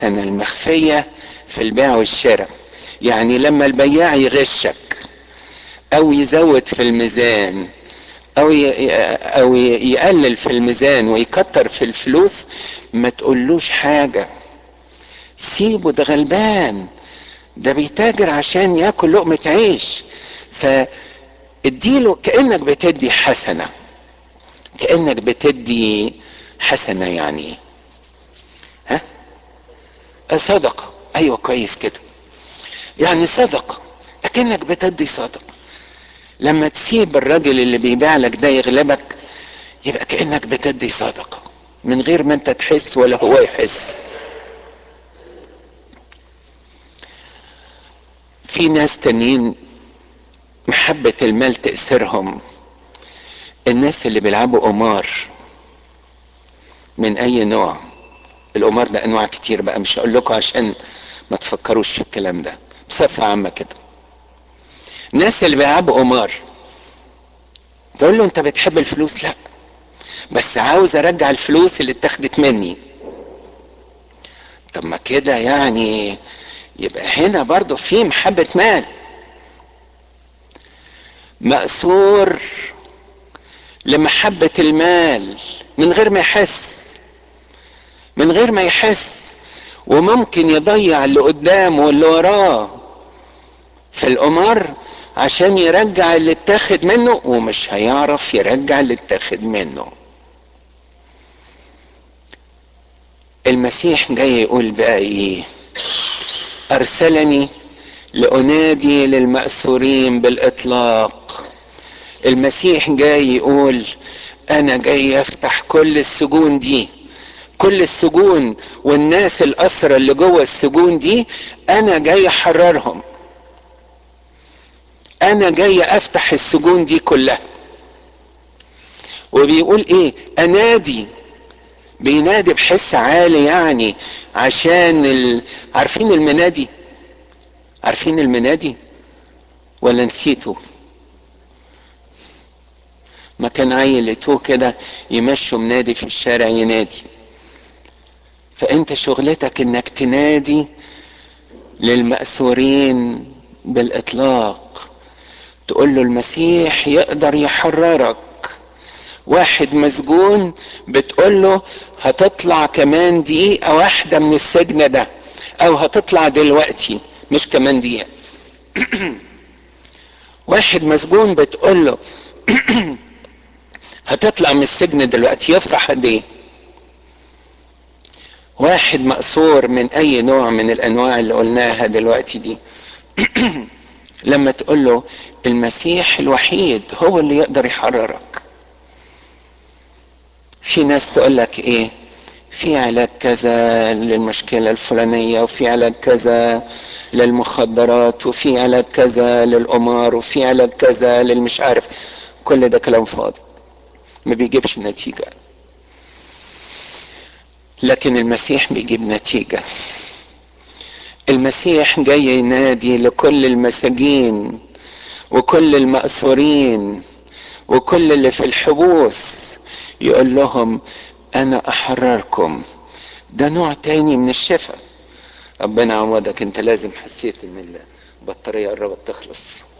أنا المخفية في البيع والشراء يعني لما البياع يغشك أو يزود في الميزان أو أو يقلل في الميزان ويكتر في الفلوس ما تقولوش حاجة سيبه ده غلبان ده بيتاجر عشان ياكل لقمة عيش فاديله كأنك بتدي حسنة كأنك بتدي حسنة يعني ها صدقة ايوه كويس كده يعني صدقة اكنك بتدي صدقة لما تسيب الراجل اللي بيبيع لك ده يغلبك يبقى كأنك بتدي صدقة من غير ما انت تحس ولا هو يحس في ناس تانيين محبة المال تأثرهم الناس اللي بيلعبوا قمار من اي نوع القمار ده انواع كتير بقى مش هقول لكم عشان ما تفكروش في الكلام ده بصفة عامة كده الناس اللي بيلعبوا قمار تقول له انت بتحب الفلوس لا بس عاوز ارجع الفلوس اللي اتاخدت مني طب ما كده يعني يبقى هنا برضو في محبة مال مأسور لمحبة المال من غير ما يحس من غير ما يحس وممكن يضيع اللي قدامه واللي وراه في القمار عشان يرجع اللي اتاخد منه ومش هيعرف يرجع اللي اتاخد منه المسيح جاي يقول بقى ايه ارسلني لانادي للمأسورين بالاطلاق المسيح جاي يقول انا جاي افتح كل السجون دي كل السجون والناس الاسرى اللي جوه السجون دي انا جاي احررهم انا جاي افتح السجون دي كلها وبيقول ايه انادي بينادي بحس عالي يعني عشان ال... عارفين المنادي عارفين المنادي ولا نسيتوا ما كان عيل لقيتوه كده يمشوا منادي في الشارع ينادي فانت شغلتك انك تنادي للمأسورين بالاطلاق تقول له المسيح يقدر يحررك واحد مسجون بتقول له هتطلع كمان دقيقة واحدة من السجن ده او هتطلع دلوقتي مش كمان دقيقة واحد مسجون بتقول له هتطلع من السجن دلوقتي يفرح قد ايه واحد مأسور من اي نوع من الانواع اللي قلناها دلوقتي دي لما تقول له المسيح الوحيد هو اللي يقدر يحررك في ناس تقول لك ايه في علاج كذا للمشكلة الفلانية وفي علاج كذا للمخدرات وفي علاج كذا للقمار وفي علاج كذا للمش عارف كل ده كلام فاضي ما بيجيبش نتيجة لكن المسيح بيجيب نتيجة المسيح جاي ينادي لكل المساجين وكل المأسورين وكل اللي في الحبوس يقول لهم انا احرركم ده نوع تاني من الشفاء ربنا عوضك انت لازم حسيت ان البطارية قربت تخلص